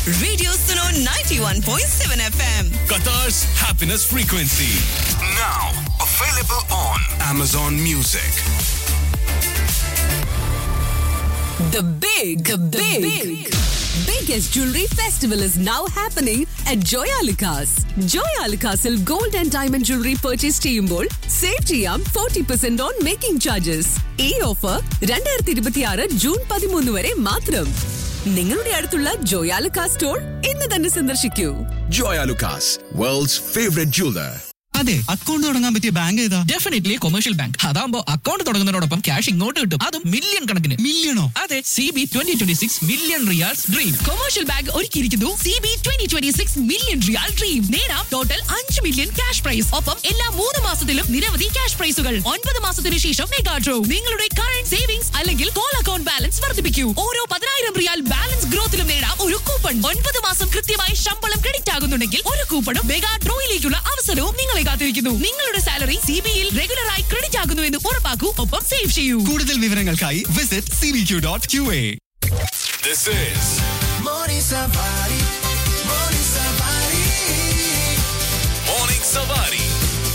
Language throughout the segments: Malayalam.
Radio Suno 91.7 FM. Qatar's happiness frequency. Now available on Amazon Music. The big, the big, biggest jewelry festival is now happening at Joyalukas. Joyalukasil gold and diamond jewelry purchase ചെയ്യുമ്പോൾ സേവ് ചെയ്യാം forty percent on making charges ഈ ഓഫർ രണ്ടായിരത്തി ഇരുപത്തിയാറ് ജൂൺ പതിമൂന്ന് വരെ മാത്രം നിങ്ങളുടെ അടുത്തുള്ള ജോയാലുക്കാ സ്റ്റോർ ഇന്ന് തന്നെ സന്ദർശിക്കൂ Joya Lucas, world's favorite jeweler. അതെ അക്കൗണ്ട് തുടങ്ങാൻ പറ്റിയ ബാങ്ക് ഏതാ ഡെഫിനറ്റ്ലി കൊമേഴ്ഷ്യൽ ബാങ്ക് അതാകുമ്പോൾ അക്കൗണ്ട് തുടങ്ങുന്നതിനോടൊപ്പം ക്യാഷ് ഇങ്ങോട്ട് കിട്ടും അതും മില്യൺ കണക്കിന് മില്യണോ അതെ C B twenty twenty six million riyals dream commercial bank ഒരുക്കിയിരിക്കുന്നു C B twenty twenty six million riyal dream നേടാം ടോട്ടൽ അഞ്ച് മില്യൺ ക്യാഷ് പ്രൈസ് ഒപ്പം എല്ലാ മൂന്ന് മാസത്തിലും നിരവധി ക്യാഷ് പ്രൈസുകൾ ഒൻപത് മാസത്തിന് ശേഷം മെഗാ ഡ്രോ നിങ്ങളുടെ കറന്റ് സേവിംഗ്സ് അല്ലെങ്കിൽ കോൾ അക്കൗണ്ട് ബാലൻസ് വർദ്ധിപ്പിക്കൂ ഓരോ പതിനായിരം റിയാൽ ബാലൻസ് ഗ്രോത്തിലും നേടാം ഒരു കൂപ്പൺ ഒൻപത് മാസം കൃത്യമായി ശമ്പളം ക്രെഡിറ്റ് ആകുന്നുണ്ടെങ്കിൽ ഒരു കൂപ്പണും മെഗാ ഡ്രോയിലേക്കുള്ള അവസരവും നിങ്ങളെ കാത്തിരിക്കുന്നു നിങ്ങളുടെ സാലറി സി ബിയിൽ റെഗുലറായി ക്രെഡിറ്റ് ആകുന്നു എന്ന് ഉറപ്പാക്കൂ ഒപ്പം സേവ് ചെയ്യൂ കൂടുതൽ വിവരങ്ങൾക്കായി visit C B Q dot Q A This is Morning Savari.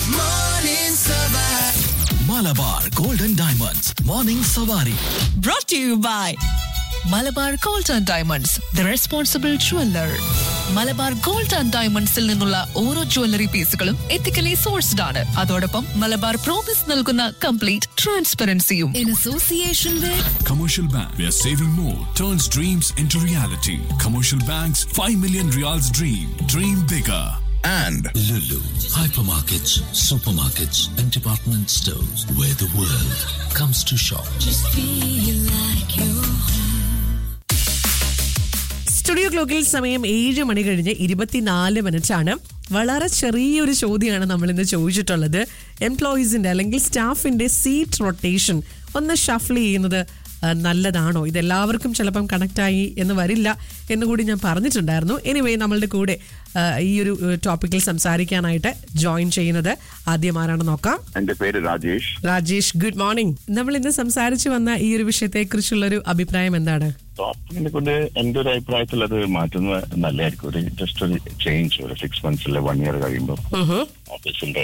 Malabar golden diamonds morning Savari brought to you by Malabar gold and diamonds the responsible jeweller Malabar gold and ഡയമണ്ട്സിൽ നിന്നുള്ള ഓരോ ജ്വല്ലറി പീസുകളും എത്തിക്കലി സോഴ്സ്ഡ് ആണ് അതോടൊപ്പം മലബാർ പ്രോമിസ് നൽകുന്ന കംപ്ലീറ്റ് ട്രാൻസ്പെറൻസിയും In association with Commercial Bank, where saving more turns dreams into reality. Commercial Bank's 5 million reals dream. Dream bigger. And Lulu, hypermarkets, supermarkets, and department stores where the world comes to shop. Studio ക്ലോക്കിൽ സമയം ഏഴ് മണി കഴിഞ്ഞ് ഇരുപത്തിനാല് മിനിറ്റ് ആണ് വളരെ ചെറിയൊരു ചോദ്യമാണ് നമ്മൾ ഇന്ന് ചോദിച്ചിട്ടുള്ളത് എംപ്ലോയീസിന്റെ അല്ലെങ്കിൽ സ്റ്റാഫിന്റെ സീറ്റ് റൊട്ടേഷൻ ഒന്ന് ഷഫിൾ ചെയ്യുന്നത് ആ, നല്ലതാണോ ഇതെല്ലാവർക്കും ചിലപ്പം കണക്റ്റായി എന്ന് വരില്ല എന്ന് കൂടി ഞാൻ പറഞ്ഞിട്ടുണ്ടായിരുന്നു എനിവേ നമ്മളുടെ കൂടെ ആ, ഈ ഒരു ടോപ്പിക്കിൽ സംസാരിക്കാനായിട്ട് ജോയിൻ ചെയ്യുന്നത് ആദ്യം ആരാണ് നോക്കാം എന്റെ പേര് രാജേഷ് രാജേഷ് ഗുഡ് മോർണിംഗ് നമ്മൾ ഇന്ന് സംസാരിച്ചു വന്ന ഈ ഒരു വിഷയത്തെ കുറിച്ചുള്ള ഒരു അഭിപ്രായം എന്താണ് ടോപ്പിനെ കൊണ്ട് എന്റെ ഒരു അഭിപ്രായത്തിൽ അത് മാറ്റുന്നത് നല്ലതായിരിക്കും ഒരു ജസ്റ്റ് ഒരു ചേഞ്ച് ഒരു സിക്സ് മന്ത്സിലെ വൺ ഇയർ കഴിയുമ്പോൾ ഓഫീസിന്റെ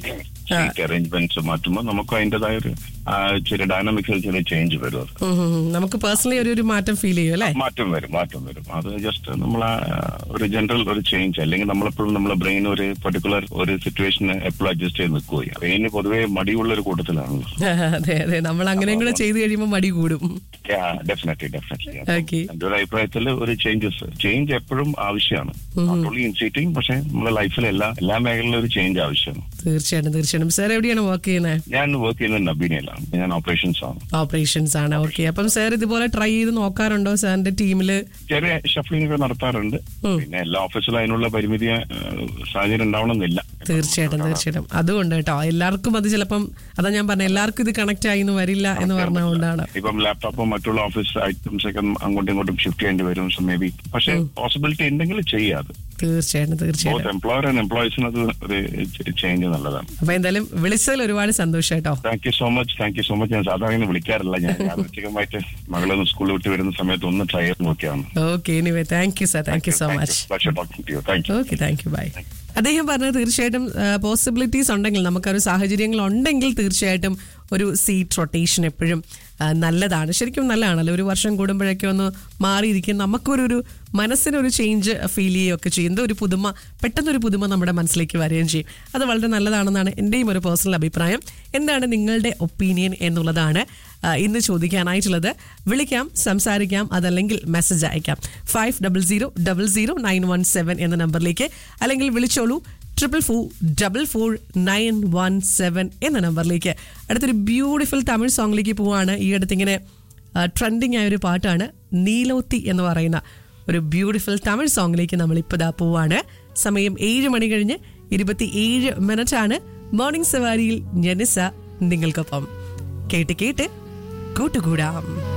സീറ്റ് അറേഞ്ച്മെന്റ്സ് മാറ്റുമ്പോൾ നമുക്ക് അതിന്റേതായ ഒരു ആ, ചില ഡൈനാമിക്സിൽ ചില ചേഞ്ച് വരും അത് ഉം ഉം ഉം. നമുക്ക് പേഴ്സണലി ഒരു ഒരു മാറ്റം ഫീൽ ചെയ്യും അല്ലേ മാറ്റം വരും മാറ്റം വരും അത് ജസ്റ്റ് നമ്മൾ ഒരു ജനറൽ ഒരു ചേഞ്ച് അല്ലെങ്കിൽ നമ്മളെപ്പോഴും നമ്മളെ ബ്രെയിൻ ഒരു പർട്ടിക്കുലർ ഒരു സിറ്റുവേഷന് എപ്പോഴും അഡ്ജസ്റ്റ് ചെയ്ത് നിൽക്കുകയും ബ്രെയിന് പൊതുവേ മടിയുള്ള ഒരു കൂട്ടത്തിലാണല്ലോ അതെ അതെ നമ്മൾ അങ്ങനെയും കൂടെ ചെയ്ത് കഴിയുമ്പോൾ മടി കൂടും ഡെഫിനറ്റ്ലി ഡെഫിനറ്റ്ലി Okay. എന്റെ ഒരു അഭിപ്രായത്തിൽ ഒരു ചേഞ്ചസ് ചേഞ്ച് എപ്പോഴും ആവശ്യമാണ് നോട്ട് ഓൺലി ഇൻ സീറ്റിംഗ് പക്ഷെ നമ്മുടെ ലൈഫിൽ എല്ലാ എല്ലാ മേഖലയിലും ഒരു ചേഞ്ച് ആവശ്യമാണ് തീർച്ചയായിട്ടും തീർച്ചയായിട്ടും സാർ എവിടെയാണ് വർക്ക് ചെയ്യുന്നത് ഞാൻ വർക്ക് ചെയ്യുന്നത് നബീനയിലാണ് ഞാൻ ഓപ്പറേഷൻസ് ആണ് ഓപ്പറേഷൻസ് ആണ് ഓക്കെ അപ്പം സാർ ഇതുപോലെ ട്രൈ ചെയ്ത് നോക്കാറുണ്ടോ സാറിന്റെ ടീമില് ചെറിയ ഷഫ്ലിംഗ് ഒക്കെ നടത്താറുണ്ട് പിന്നെ എല്ലാ ഓഫീസിലും അതിനുള്ള പരിമിതി ആ, സാഹചര്യം ഉണ്ടാവണമെന്നില്ല തീർച്ചയായിട്ടും തീർച്ചയായിട്ടും അതുകൊണ്ട് കേട്ടോ എല്ലാവർക്കും അത് ചിലപ്പം അതാ ഞാൻ പറഞ്ഞ എല്ലാവർക്കും ഇത് കണക്ട് ആയി എന്ന് വരില്ല എന്ന് പറഞ്ഞുകൊണ്ടാണ് ഇപ്പം ലാപ്ടോപ്പും മറ്റുള്ള ഓഫീസ് ഐറ്റംസ് ഒക്കെ അങ്ങോട്ടും ഇങ്ങോട്ടും ഷിഫ്റ്റ് ചെയ്യേണ്ടി വരും സോ മേ ബി പക്ഷെ പോസിബിലിറ്റി ഉണ്ടെങ്കിൽ ചെയ്യാതെ തീർച്ചയായിട്ടും ബോത്ത് തീർച്ചയായിട്ടും എംപ്ലോയർ ആൻഡ് എംപ്ലോയീസിന് അത് ഒരു ചേഞ്ച് നല്ലതാണ് അപ്പൊ എന്തായാലും വിളിച്ചതിൽ ഒരുപാട് സന്തോഷം കേട്ടോ thank you so much thank you so much ഞാൻ സാധാരണ ഇങ്ങനെ വിളിക്കാറില്ല ഞാൻ യാദൃച്ഛികമായിട്ട് മകളൊന്ന് സ്കൂളിൽ വിട്ട് വരുന്ന സമയത്ത് ഒന്ന് ട്രൈ ചെയ്ത് നോക്കിയാണ് okay anyway thank you sir thank you so much thank you okay thank you bye അദ്ദേഹം പറഞ്ഞത് തീർച്ചയായിട്ടും പോസിബിലിറ്റീസ് ഉണ്ടെങ്കിൽ നമുക്കൊരു സാഹചര്യങ്ങൾ ഉണ്ടെങ്കിൽ തീർച്ചയായിട്ടും ഒരു സീറ്റ് റൊട്ടേഷൻ എപ്പോഴും ആ, നല്ലതാണ് ശരിക്കും നല്ലതാണല്ലോ ഒരു വർഷം കൂടുമ്പോഴൊക്കെ ഒന്ന് മാറിയിരിക്കും നമുക്കൊരു ഒരു മനസ്സിനൊരു ചേഞ്ച് ഫീൽ ചെയ്യുകയൊക്കെ ചെയ്യും എന്തോ ഒരു പുതുമ പെട്ടെന്നൊരു പുതുമ നമ്മുടെ മനസ്സിലേക്ക് വരികയും ചെയ്യും അത് വളരെ നല്ലതാണെന്നാണ് എൻ്റെയും ഒരു പേഴ്സണൽ അഭിപ്രായം എന്താണ് നിങ്ങളുടെ ഒപ്പീനിയൻ എന്നുള്ളതാണ് ആ, ഇന്ന് ചോദിക്കാനായിട്ടുള്ളത് വിളിക്കാം സംസാരിക്കാം അതല്ലെങ്കിൽ മെസ്സേജ് അയക്കാം five double zero double zero nine one seven എന്ന നമ്പറിലേക്ക് അല്ലെങ്കിൽ വിളിച്ചോളൂ triple four double four nine one seven എന്ന നമ്പറിലേക്ക് അടുത്തൊരു ബ്യൂട്ടിഫുൾ തമിഴ് സോങ്ങിലേക്ക് പോവാണ് ഈ അടുത്ത് ഇങ്ങനെ ട്രെൻഡിങ് ആയ ഒരു പാട്ടാണ് നീലോത്തി എന്ന് പറയുന്ന ഒരു ബ്യൂട്ടിഫുൾ തമിഴ് സോങ്ങിലേക്ക് നമ്മൾ ഇപ്പോൾ ദാ പോവാണ് സമയം ഏഴ് മണി കഴിഞ്ഞ് ഇരുപത്തി ഏഴ് മിനിറ്റ് ആണ് മോർണിംഗ് സവാരിയിൽ ഞനിസ നിങ്ങൾക്കൊപ്പം കേട്ട് കേട്ട് കൂട്ടുകൂടാം